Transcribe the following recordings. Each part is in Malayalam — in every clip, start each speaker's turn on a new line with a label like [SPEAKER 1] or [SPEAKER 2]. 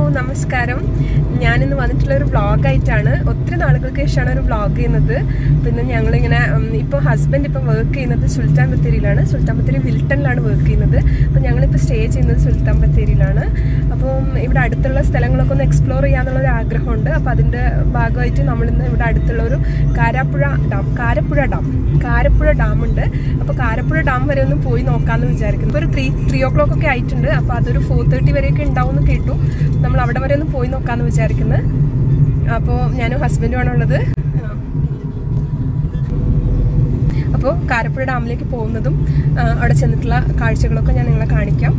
[SPEAKER 1] നമസ്കാരം ഞാനിന്ന് വന്നിട്ടുള്ള ഒരു വ്ളോഗായിട്ടാണ് ഒത്തിരി നാളുകൾക്ക് ശേഷമാണ് ഒരു വ്ളോഗ് ചെയ്യുന്നത് പിന്നെ ഞങ്ങളിങ്ങനെ ഉം, ഇപ്പോൾ ഹസ്ബൻഡ് ഇപ്പം വർക്ക് ചെയ്യുന്നത് സുൽത്താൻ ബത്തേരിയിലാണ് സുൽത്താൻ ബത്തേരി വിൽട്ടണിലാണ് വർക്ക് ചെയ്യുന്നത് അപ്പം ഞങ്ങളിപ്പോൾ സ്റ്റേ ചെയ്യുന്നത് സുൽത്താൻ ബത്തേരിയിലാണ് അപ്പം ഇവിടെ അടുത്തുള്ള സ്ഥലങ്ങളൊക്കെ ഒന്ന് എക്സ്പ്ലോർ ചെയ്യാന്നുള്ള ഒരു ആഗ്രഹമുണ്ട് അപ്പം അതിൻ്റെ ഭാഗമായിട്ട് നമ്മളിന്ന് ഇവിടെ അടുത്തുള്ള ഒരു Karapuzha dam Karapuzha dam Karapuzha dam ഉണ്ട് അപ്പോൾ കാരപ്പുഴ ഡാം വരെ ഒന്ന് പോയി നോക്കാമെന്ന് വിചാരിക്കുന്നു ഇപ്പോൾ ഒരു ത്രീ ത്രീ ഓ ക്ലോക്ക് ഒക്കെ ആയിട്ടുണ്ട് അപ്പോൾ അതൊരു ഫോർ തേർട്ടി വരെയൊക്കെ ഉണ്ടാവും എന്ന് കേട്ടു നമ്മൾ അവിടെ വരെ ഒന്ന് പോയി നോക്കാമെന്ന് വിചാരിക്കുന്നത് അപ്പോൾ ഞാനും ഹസ്ബൻഡുമാണ് ഉള്ളത് അപ്പോൾ കാരപ്പുഴ ഡാമിലേക്ക് പോകുന്നതും ആ, അവിടെ ചെന്നിട്ടുള്ള കാഴ്ചകളൊക്കെ ഞാൻ നിങ്ങളെ കാണിക്കാം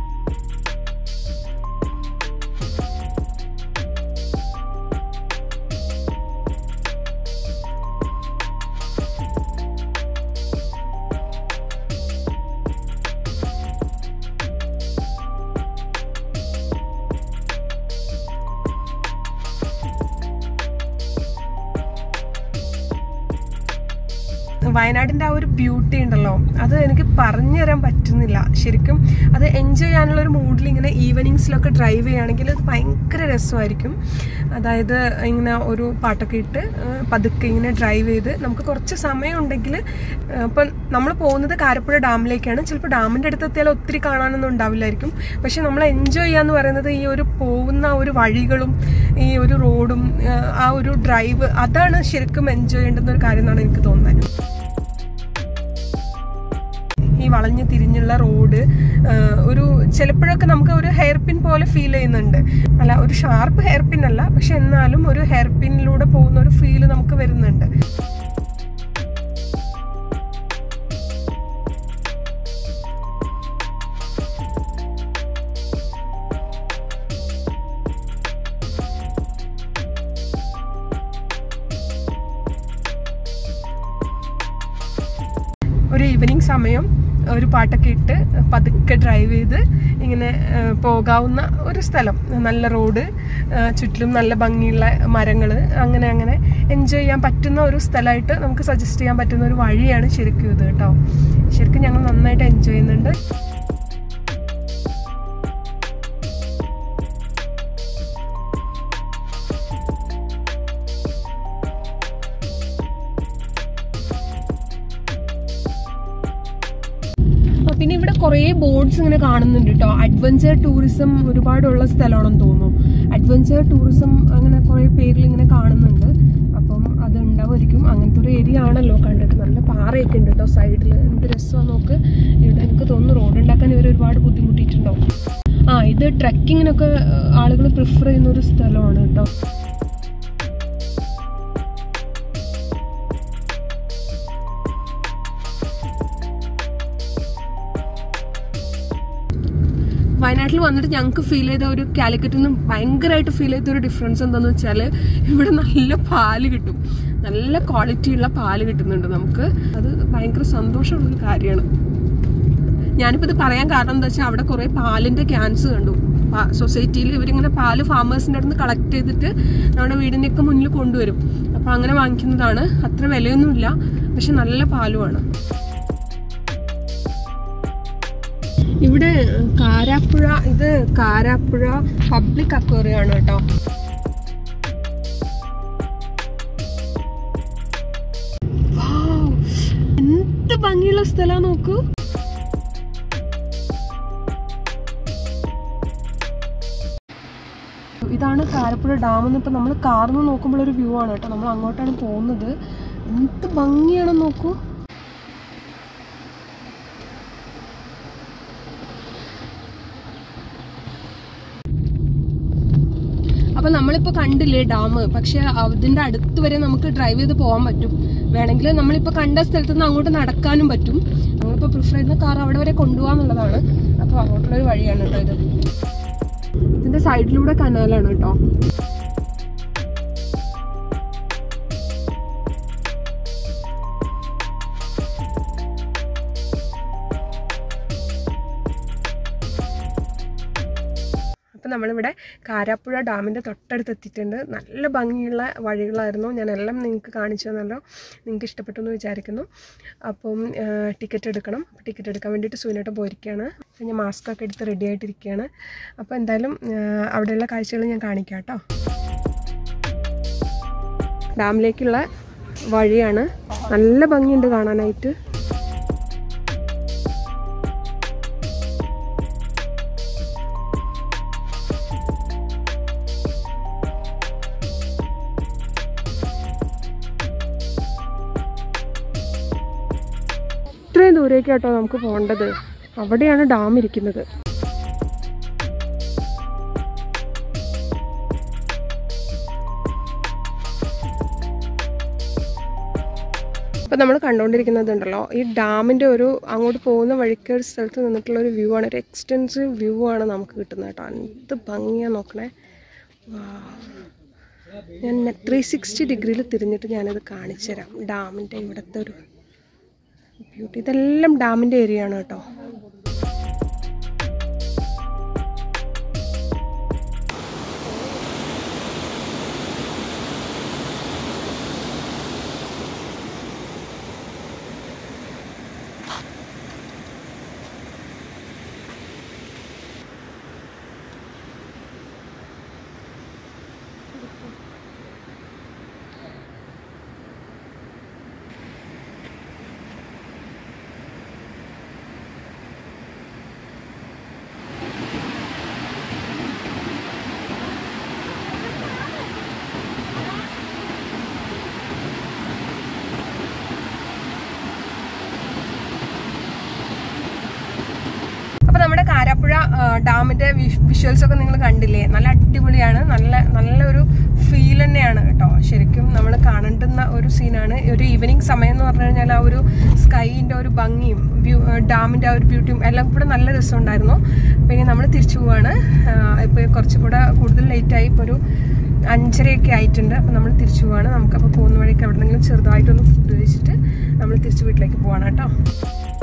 [SPEAKER 1] വയനാടിൻ്റെ ആ ഒരു ബ്യൂട്ടി ഉണ്ടല്ലോ അത് എനിക്ക് പറഞ്ഞു തരാൻ പറ്റുന്നില്ല ശരിക്കും അത് എൻജോയ് ചെയ്യാനുള്ള ഒരു മൂഡിൽ ഇങ്ങനെ ഈവനിങ്സിലൊക്കെ ഡ്രൈവ് ചെയ്യുകയാണെങ്കിൽ അത് ഭയങ്കര രസമായിരിക്കും അതായത് ഇങ്ങനെ ഒരു പാട്ടൊക്കെ ഇട്ട് ആ, പതുക്കെ ഇങ്ങനെ ഡ്രൈവ് ചെയ്ത് നമുക്ക് കുറച്ച് സമയം ഉണ്ടെങ്കിൽ ഇപ്പം നമ്മൾ പോകുന്നത് കാരപ്പുഴ ഡാമിലേക്കാണ് ചിലപ്പോൾ ഡാമിൻ്റെ അടുത്ത് എത്തിയാൽ ഒത്തിരി കാണാനൊന്നും ഉണ്ടാവില്ലായിരിക്കും പക്ഷെ നമ്മൾ എൻജോയ് ചെയ്യാന്ന് പറയുന്നത് ഈ ഒരു പോകുന്ന ആ ഒരു വഴികളും ഈ ഒരു റോഡും ആ, ആ ഒരു ഡ്രൈവ് അതാണ് ശരിക്കും എൻജോയ് ചെയ്യേണ്ടുന്ന ഒരു കാര്യം എന്നാണ് എനിക്ക് തോന്നുന്നത് ഈ വളഞ്ഞു തിരിഞ്ഞുള്ള റോഡ് ഒരു ചിലപ്പോഴൊക്കെ നമുക്ക് ഒരു ഹെയർ പിൻ പോലെ ഫീൽ ചെയ്യുന്നുണ്ട് അല്ല ഒരു ഷാർപ്പ് ഹെയർ പിൻ അല്ല പക്ഷെ എന്നാലും ഒരു ഹെയർ പിന്നിലൂടെ പോകുന്ന ഒരു ഫീല് നമുക്ക് വരുന്നുണ്ട് ഒരു ഈവനിങ് സമയം ഒരു പാട്ടൊക്കെ ഇട്ട് പതുക്കെ ഡ്രൈവ് ചെയ്ത് ഇങ്ങനെ ആ, പോകാവുന്ന ഒരു സ്ഥലം നല്ല റോഡ് ആ, ചുറ്റിലും നല്ല ഭംഗിയുള്ള മരങ്ങൾ അങ്ങനെ അങ്ങനെ എൻജോയ് ചെയ്യാൻ പറ്റുന്ന ഒരു സ്ഥലമായിട്ട് നമുക്ക് സജസ്റ്റ് ചെയ്യാൻ പറ്റുന്ന ഒരു വഴിയാണ് ശരിക്കും ഇത് കേട്ടോ ശരിക്കും ഞങ്ങൾ നന്നായിട്ട് എൻജോയ് ചെയ്യുന്നുണ്ട് ആ, പിന്നെ ഇവിടെ കുറേ ബോർഡ്സ് ഇങ്ങനെ കാണുന്നുണ്ട് കേട്ടോ അഡ്വഞ്ചർ ടൂറിസം ഒരുപാടുള്ള സ്ഥലമാണെന്ന് തോന്നുന്നു അഡ്വഞ്ചർ ടൂറിസം അങ്ങനെ കുറേ പേരിൽ ഇങ്ങനെ കാണുന്നുണ്ട് അപ്പം അത് ഉണ്ടാവുമായിരിക്കും അങ്ങനത്തെ ഒരു ഏരിയ ആണല്ലോ കണ്ടിട്ട് നല്ല പാറയൊക്കെ ഉണ്ട് കേട്ടോ സൈഡിൽ എന്ത് രസമാണ് നോക്ക് ഇവിടെ എനിക്ക് തോന്നുന്നു റോഡ് ഉണ്ടാക്കാൻ ഇവർ ഒരുപാട് ബുദ്ധിമുട്ടിയിട്ടുണ്ടാവും ആ ഇത് ട്രക്കിങ്ങിനൊക്കെ ആളുകൾ പ്രിഫർ ചെയ്യുന്ന ഒരു സ്ഥലമാണ് കേട്ടോ വയനാട്ടിൽ വന്നിട്ട് ഞങ്ങൾക്ക് ഫീൽ ചെയ്ത ഒരു കാലിക്കറ്റിൽ നിന്ന് ഭയങ്കരമായിട്ട് ഫീൽ ചെയ്ത ഒരു ഡിഫറൻസ് എന്താണെന്ന് വെച്ചാൽ ഇവിടെ നല്ല പാല് കിട്ടും നല്ല ക്വാളിറ്റിയുള്ള പാല് കിട്ടുന്നുണ്ട് നമുക്ക് അത് ഭയങ്കര സന്തോഷമുള്ളൊരു കാര്യമാണ് ഞാനിപ്പോൾ ഇത് പറയാൻ കാരണം എന്താ വെച്ചാൽ അവിടെ കുറേ പാലിൻ്റെ ക്യാൻസ് കണ്ടു സൊസൈറ്റിയിൽ ഇവരിങ്ങനെ പാല് ഫാമേഴ്സിൻ്റെ അടുത്ത് കളക്ട് ചെയ്തിട്ട് നമ്മുടെ വീടിൻ്റെയൊക്കെ മുന്നിൽ കൊണ്ടുവരും അപ്പോൾ അങ്ങനെ വാങ്ങിക്കുന്നതാണ് അത്ര വിലയൊന്നുമില്ല പക്ഷെ നല്ല പാലുമാണ് ഇവിടെ കാരാപ്പുഴ ഇത് കാരാപ്പുഴ പബ്ലിക് അക്വേറിയം ആണ് കേട്ടോ വൗ, എന്ത് ഭംഗിയുള്ള സ്ഥലാ നോക്കൂ ഇതാണ് കാരപ്പുഴ ഡാം എന്ന് ഇപ്പം നമ്മൾ കാറിൽ നിന്ന് നോക്കുമ്പോൾ ഒരു വ്യൂ ആണ് കേട്ടോ നമ്മൾ അങ്ങോട്ടാണ് പോകുന്നത് എന്ത് ഭംഗിയാണെന്ന് നോക്കൂ അപ്പൊ നമ്മളിപ്പോ കണ്ടില്ലേ ഡാം പക്ഷെ അതിന്റെ അടുത്ത് വരെ നമുക്ക് ഡ്രൈവ് ചെയ്ത് പോകാൻ പറ്റും വേണമെങ്കിൽ നമ്മളിപ്പോ കണ്ട സ്ഥലത്ത് നിന്ന് അങ്ങോട്ട് നടക്കാനും പറ്റും നമ്മളിപ്പോ പ്രിഫർ ചെയ്യുന്ന കാർ അവിടെ വരെ കൊണ്ടുപോകാന്നുള്ളതാണ് അപ്പൊ അങ്ങോട്ടുള്ള ഒരു വഴിയാണ് കേട്ടോ ഇത് ഇതിന്റെ സൈഡിലൂടെ കനാലാണ് കേട്ടോ അപ്പം നമ്മളിവിടെ കാരാപ്പുഴ ഡാമിൻ്റെ തൊട്ടടുത്ത് എത്തിയിട്ടുണ്ട് നല്ല ഭംഗിയുള്ള വഴികളായിരുന്നു ഞാൻ എല്ലാം നിങ്ങൾക്ക് കാണിച്ചു തന്നല്ലോ നിങ്ങൾക്ക് ഇഷ്ടപ്പെട്ടു എന്ന് വിചാരിക്കുന്നു അപ്പം ടിക്കറ്റ് എടുക്കണം ടിക്കറ്റ് എടുക്കാൻ വേണ്ടിയിട്ട് സൂനോട്ട് പോയിരിക്കുകയാണ് ഞാൻ മാസ്ക് ഒക്കെ എടുത്ത് റെഡി ആയിട്ടിരിക്കുകയാണ് അപ്പോൾ എന്തായാലും ആ, അവിടെയുള്ള കാഴ്ചകൾ ഞാൻ കാണിക്കാം കേട്ടോ ഡാമിലേക്കുള്ള വഴിയാണ് നല്ല ഭംഗിയുണ്ട് കാണാനായിട്ട് ഇത്രയും ദൂരേക്ക് കേട്ടോ നമുക്ക് പോകേണ്ടത് അവിടെയാണ് ഡാം ഇരിക്കുന്നത് അപ്പോൾ നമ്മൾ കണ്ടുകൊണ്ടിരിക്കുന്നത് ഉണ്ടല്ലോ ഈ ഡാമിൻ്റെ ഒരു അങ്ങോട്ട് പോകുന്ന വഴിക്ക് ഒരു സ്ഥലത്ത് നിന്നിട്ടുള്ള ഒരു വ്യൂ ആണ് ഒരു എക്സ്റ്റെൻസീവ് വ്യൂ ആണ് നമുക്ക് കിട്ടുന്നത് കേട്ടോ എന്ത് ഭംഗിയാണ് നോക്കണേ Wow. ഞാൻ ത്രീ സിക്സ്റ്റി ഡിഗ്രിയിൽ തിരിഞ്ഞിട്ട് ഞാനത് കാണിച്ചു തരാം ഡാമിൻ്റെ ഇവിടുത്തെ ഒരു ബ്യൂട്ടി ഇതെല്ലാം ഡാമിൻ്റെ ഏരിയ ആണ് കേട്ടോ അപ്പൊ നമ്മുടെ കാരാപ്പുഴ ആ, ഡാമിന്റെ വിഷ്വൽസ് ഒക്കെ നിങ്ങൾ കണ്ടില്ലേ നല്ല അടിപൊളിയാണ് നല്ല നല്ലൊരു ഫീൽ തന്നെയാണ് കേട്ടോ ശരിക്കും നമ്മൾ കാണേണ്ടുന്ന ഒരു സീനാണ് ഒരു ഈവനിങ് സമയം എന്ന് പറഞ്ഞു കഴിഞ്ഞാൽ ആ ഒരു സ്കൈൻ്റെ ഒരു ഭംഗിയും വ്യൂ ഡാമിന്റെ ആ ഒരു ബ്യൂട്ടിയും എല്ലാം കൂടെ നല്ല രസമുണ്ടായിരുന്നു പിന്നെ നമ്മൾ തിരിച്ചു പോവാണ് ഇപ്പോൾ കുറച്ചും കൂടെ കൂടുതൽ ലേറ്റായി ഇപ്പോൾ ഒരു അഞ്ചരയൊക്കെ ആയിട്ടുണ്ട് അപ്പോൾ നമ്മൾ തിരിച്ചു പോവാണ് നമുക്കപ്പോൾ പോകുന്ന വഴിക്ക് എവിടെന്നെങ്കിലും ചെറുതായിട്ടൊന്ന് ഫുഡ് കഴിച്ചിട്ട് നമ്മൾ തിരിച്ച് വീട്ടിലേക്ക് പോവാണ് കേട്ടോ